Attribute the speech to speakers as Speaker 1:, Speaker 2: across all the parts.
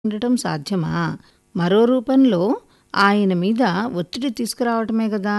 Speaker 1: ఉండటం సాధ్యమా మరో రూపంలో ఆయన మీద ఒత్తిడి తీసుకురావటమే గదా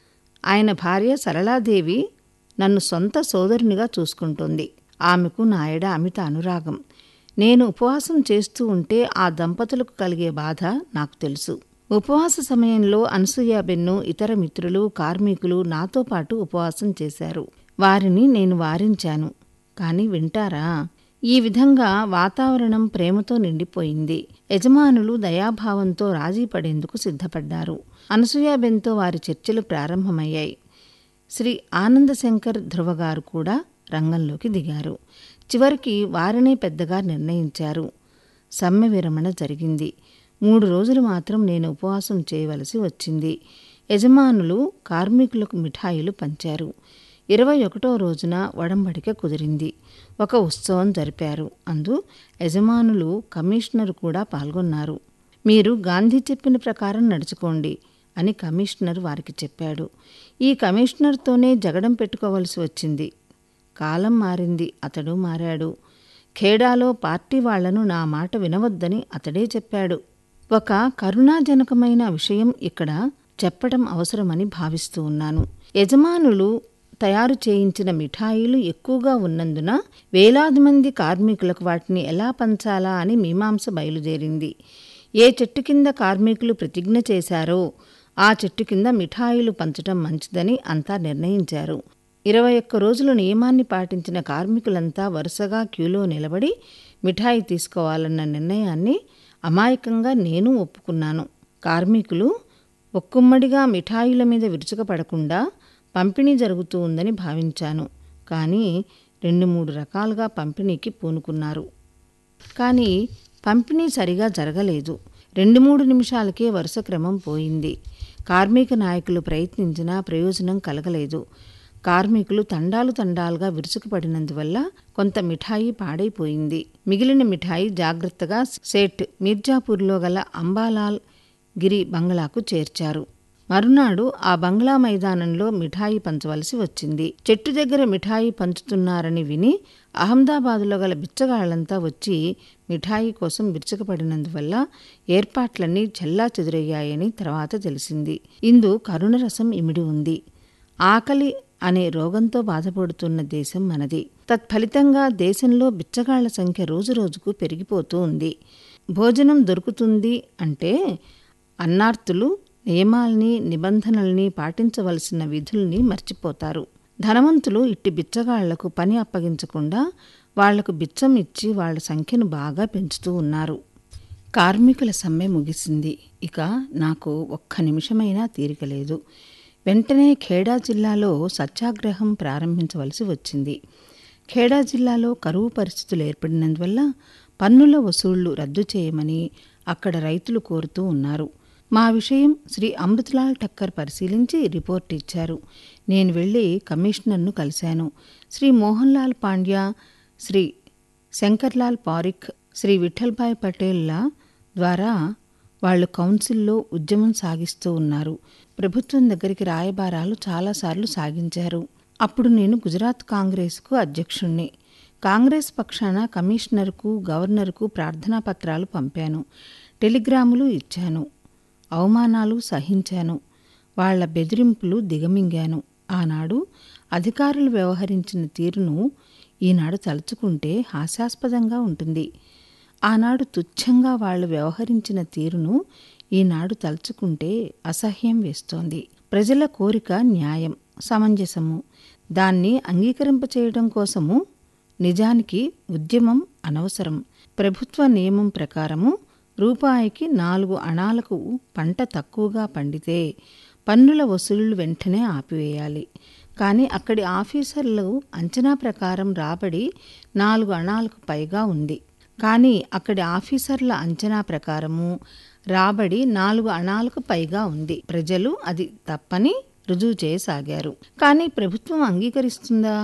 Speaker 1: ఆయన భార్య సరళాదేవి నన్ను సొంత సోదరునిగా చూసుకుంటోంది ఆమెకు నాయడ అమిత అనురాగం నేను ఉపవాసం చేస్తూ ఉంటే ఆ దంపతులకు కలిగే బాధ నాకు తెలుసు ఉపవాస సమయంలో అనసూయాబెన్ను ఇతర మిత్రులు కార్మికులు నాతో పాటు ఉపవాసం చేశారు వారిని నేను వారించాను కాని వింటారా ఈ విధంగా వాతావరణం ప్రేమతో నిండిపోయింది యజమానులు దయాభావంతో రాజీ పడేందుకు సిద్ధపడ్డారు అనసూయాబెన్తో వారి చర్చలు ప్రారంభమయ్యాయి శ్రీ ఆనందశంకర్ ధ్రువగారు కూడా రంగంలోకి దిగారు చివరికి వారినే పెద్దగా నిర్ణయించారు సమ్మె విరమణ జరిగింది మూడు రోజులు మాత్రం నేను ఉపవాసం చేయవలసి వచ్చింది యజమానులు కార్మికులకు మిఠాయిలు పంచారు ఇరవై ఒకటో రోజున వడంబడిక కుదిరింది ఒక ఉత్సవం జరిపారు అందు యజమానులు కమిషనర్ కూడా పాల్గొన్నారు మీరు గాంధీ చెప్పిన ప్రకారం నడుచుకోండి అని కమిషనర్ వారికి చెప్పాడు ఈ కమిషనర్తోనే జగడం పెట్టుకోవలసి వచ్చింది కాలం మారింది అతడు మారాడు ఖేడాలో పార్టీ వాళ్లను నా మాట వినవద్దని అతడే చెప్పాడు ఒక కరుణాజనకమైన విషయం ఇక్కడ చెప్పడం అవసరమని భావిస్తూ ఉన్నాను యజమానులు తయారు చేయించిన మిఠాయిలు ఎక్కువగా ఉన్నందున వేలాది మంది కార్మికులకు వాటిని ఎలా పంచాలా అని మీమాంస బయలుదేరింది ఏ చెట్టు కింద కార్మికులు ప్రతిజ్ఞ చేశారో ఆ చెట్టు కింద మిఠాయిలు పంచటం మంచిదని అంతా నిర్ణయించారు ఇరవై ఒక్క రోజుల నియమాన్ని పాటించిన కార్మికులంతా వరుసగా క్యూలో నిలబడి మిఠాయి తీసుకోవాలన్న నిర్ణయాన్ని అమాయకంగా నేను ఒప్పుకున్నాను కార్మికులు ఒక్కుమ్మడిగా మిఠాయిల మీద విరుచుకపడకుండా పంపిణీ జరుగుతూ ఉందని భావించాను కానీ రెండు మూడు రకాలుగా పంపిణీకి పూనుకున్నారు కానీ పంపిణీ సరిగా జరగలేదు రెండు మూడు నిమిషాలకే వరుస క్రమం పోయింది కార్మిక నాయకులు ప్రయత్నించినా ప్రయోజనం కలగలేదు కార్మికులు తండాలు తండాలుగా విరుచుకుపడినందువల్ల కొంత మిఠాయి పాడైపోయింది మిగిలిన మిఠాయి జాగ్రత్తగా సేట్ మీర్జాపూర్లో గల అంబాలాల్ గిరి బంగ్లాకు చేర్చారు మరునాడు ఆ బంగ్లా మైదానంలో మిఠాయి పంచవలసి వచ్చింది చెట్టు దగ్గర మిఠాయి పంచుతున్నారని విని అహ్మదాబాదులో గల బిచ్చగాళ్లంతా వచ్చి మిఠాయి కోసం విరుచుకుపడినందువల్ల ఏర్పాట్లన్నీ చెల్లా చెదురయ్యాయని తర్వాత తెలిసింది ఇందు కరుణరసం ఇమిడి ఉంది ఆకలి అనే రోగంతో బాధపడుతున్న దేశం మనది తత్ఫలితంగా దేశంలో బిచ్చగాళ్ల సంఖ్య రోజురోజుకు పెరిగిపోతూ ఉంది భోజనం దొరుకుతుంది అంటే అన్నార్తులు నియమాల్ని నిబంధనల్ని పాటించవలసిన విధుల్ని మర్చిపోతారు ధనవంతులు ఇట్టి బిచ్చగాళ్లకు పని అప్పగించకుండా వాళ్లకు బిచ్చం ఇచ్చి వాళ్ల సంఖ్యను బాగా పెంచుతూ ఉన్నారు కార్మికుల సమ్మె ముగిసింది ఇక నాకు ఒక్క నిమిషమైనా తీరికలేదు వెంటనే ఖేడా జిల్లాలో సత్యాగ్రహం ప్రారంభించవలసి వచ్చింది ఖేడా జిల్లాలో కరువు పరిస్థితులు ఏర్పడినందువల్ల పన్నుల వసూళ్లు రద్దు చేయమని అక్కడ రైతులు కోరుతూ ఉన్నారు మా విషయం శ్రీ అమృతలాల్ టక్కర్ పరిశీలించి రిపోర్ట్ ఇచ్చారు నేను వెళ్ళి కమిషనర్ను కలిశాను శ్రీ మోహన్లాల్ పాండ్యా శ్రీ శంకర్లాల్ పారిక్ శ్రీ విఠల్భాయ్ పటేల్ల ద్వారా వాళ్ళు కౌన్సిల్లో ఉద్యమం సాగిస్తూ ఉన్నారు ప్రభుత్వం దగ్గరికి రాయబారాలు చాలాసార్లు సాగించారు అప్పుడు నేను గుజరాత్ కాంగ్రెస్కు అధ్యక్షుణ్ణి కాంగ్రెస్ పక్షాన కమిషనర్కు గవర్నర్కు ప్రార్థనా పత్రాలు పంపాను టెలిగ్రాములు ఇచ్చాను అవమానాలు సహించాను వాళ్ల బెదిరింపులు దిగమింగాను ఆనాడు అధికారులు వ్యవహరించిన తీరును ఈనాడు తలుచుకుంటే హాస్యాస్పదంగా ఉంటుంది ఆనాడు తుచ్చంగా వాళ్ళు వ్యవహరించిన తీరును ఈనాడు తలుచుకుంటే అసహ్యం వేస్తోంది ప్రజల కోరిక న్యాయం సమంజసము దాన్ని అంగీకరింపచేయడం కోసము నిజానికి ఉద్యమం అనవసరం ప్రభుత్వ నియమం ప్రకారము రూపాయికి నాలుగు అణాలకు పంట తక్కువగా పండితే పన్నుల వసూళ్లు వెంటనే ఆపివేయాలి కానీ అక్కడి ఆఫీసర్లు అంచనా ప్రకారం రాబడి నాలుగు అణాలకు పైగా ఉంది కానీ అక్కడి ఆఫీసర్ల అంచనా ప్రకారము రాబడి నాలుగు అణాలకు పైగా ఉంది ప్రజలు అది తప్పని రుజువు చేయసాగారు కానీ ప్రభుత్వం అంగీకరిస్తుందా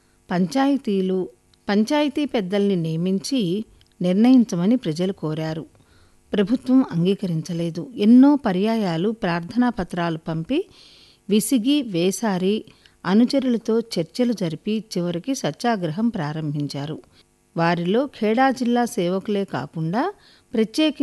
Speaker 1: పంచాయతీలు పంచాయతీ పెద్దల్ని నియమించి నిర్ణయించమని ప్రజలు కోరారు ప్రభుత్వం అంగీకరించలేదు ఎన్నో పర్యాయాలు ప్రార్థనా పత్రాలు పంపి విసిగి వేసారి అనుచరులతో చర్చలు జరిపి చివరికి సత్యాగ్రహం ప్రారంభించారు వారిలో ఖేడా జిల్లా సేవకులే కాకుండా ప్రత్యేకి